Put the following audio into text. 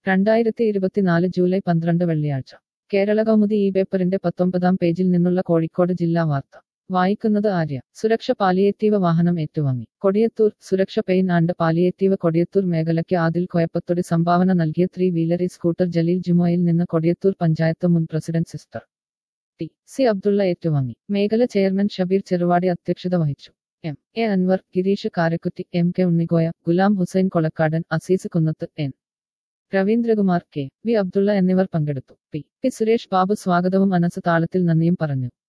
രണ്ടായിരത്തി ഇരുപത്തിനാല് ജൂലൈ പന്ത്രണ്ട് വെള്ളിയാഴ്ച കേരള കൗമുദി ഈ പേപ്പറിന്റെ പത്തൊമ്പതാം പേജിൽ നിന്നുള്ള കോഴിക്കോട് ജില്ലാ വാർത്ത വായിക്കുന്നത് ആര്യ സുരക്ഷ പാലിയേറ്റീവ് വാഹനം ഏറ്റുവാങ്ങി കൊടിയത്തൂർ സുരക്ഷ പെയിൻ ആൻഡ് പാലിയേറ്റീവ് കൊടിയത്തൂർ മേഖലയ്ക്ക് ആദിൽ കോയപ്പത്തൊടി സംഭാവന നൽകിയ ത്രീ വീലറി സ്കൂട്ടർ ജലീൽ ജുമോയിൽ നിന്ന് കൊടിയത്തൂർ പഞ്ചായത്ത് മുൻ president sister T C Abdulla ഏറ്റുവാങ്ങി മേഖല ചെയർമാൻ ഷബീർ ചെറുവാടി അധ്യക്ഷത വഹിച്ചു M A Anwar Gireesh Karakkutty M K Unnigoya Gulam Hussain Kolakkadan Azeez Kunnath N Raveendrakumar K V Abdulla എന്നിവർ പങ്കെടുത്തു പി പി സുരേഷ് ബാബു സ്വാഗതവും അനസ് താളത്തിൽ നന്ദിയും പറഞ്ഞു